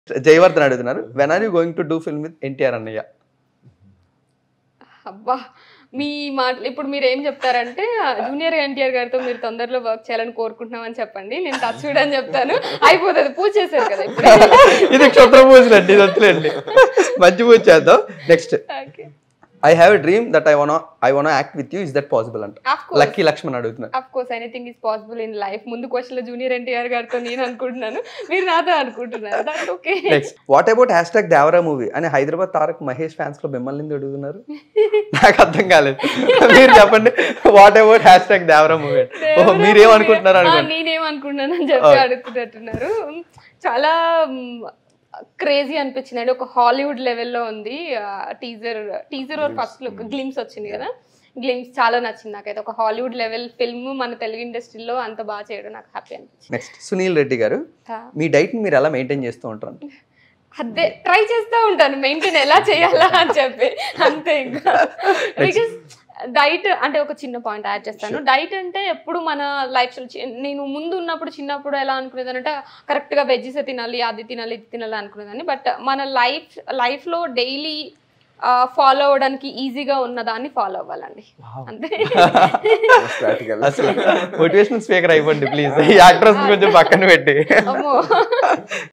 జయవర్ధన్ అడుగుతున్నారు when are you going to do film with NTR అన్నయ్య అబ్బా మీ మాటలు ఇప్పుడు మీరు ఏం చెప్తారంటే జూనియర్ ఎన్టీఆర్ గారితో మీరు తొందరలో వర్క్ చేయాలని కోరుకుంటున్నామని చెప్పండి నేను టచ్ అని చెప్తాను అయిపోతుంది పూజ చేశారు కదా ఇప్పుడు ఇది క్షుద్ర పూజలు అండి ఇది వద్దులేండి మంచి పూజ చేద్దాం next okay I have a dream that I want I want act with you is that possible అంట ఆఫ్ కోర్స్ లక్కీ లక్ష్మణ్ అడుగుతున్నారు of course anything is possible in life ముందు క్వశ్చన్ లో జూనియర్ ఎన్టీఆర్ గారితో నేను అనుకుంటున్నాను మీరు నాతో అనుకుంటున్నారు that okay next what about hashtag Devara movie అని హైదరాబాద్ తారక్ మహేష్ ఫ్యాన్స్ లో మిమ్మల్ని ఎందుకు అడుగుతున్నారు నాకు అర్థం కాలేదు మీరు చెప్పండి what about hashtag Devara movie ఓహో మీరేమనుకుంటున్నారు అనుకోండి నేనేమనుకుంటున్నాను అని చెప్పి అడుగుతున్నట్టున్నారు చాలా క్రేజీ అనిపించింది ఒక హాలీవుడ్ లెవెల్లో ఉంది teaser teaser first look glimpse వచ్చింది కదా గ్లిమ్స్ చాలా నచ్చింది నాకైతే ఒక హాలీవుడ్ లెవెల్ ఫిల్మ్ మన తెలుగు ఇండస్ట్రీలో అంత బాగా చేయడం నాకు హ్యాపీ అనిపించింది నెక్స్ట్ సునీల్ రెడ్డి గారు మీ డైట్ ని మీరు ఎలా మెయింటైన్ చేస్తూ ఉంటారు అదే ట్రై చేస్తూ ఉంటాను మెయింటైన్ ఎలా చేయాలా అని చెప్పి అంతే ఇంకా బికాస్ డైట్ అంటే ఒక చిన్న పాయింట్ యాడ్ చేస్తాను డైట్ అంటే ఎప్పుడు మన లైఫ్ నేను ముందు ఉన్నప్పుడు చిన్నప్పుడు ఎలా అనుకునేదానంటే కరెక్ట్గా వెజ్జెస్ తినాలి అది తినాలి ఇది తినాలి అనుకునేదాన్ని బట్ మన లైఫ్ లైఫ్లో డైలీ ఫాలో అవ్వడానికి ఈజీగా ఉన్న దాన్ని ఫాలో అవ్వాలండి అంతే ప్రాక్టికల్ అసలు మోటివేషనల్ స్పీకర్ అయిపోండి ప్లీజ్ ఈ యాక్ట్రెస్ కొంచెం పక్కన పెట్టి అమ్మో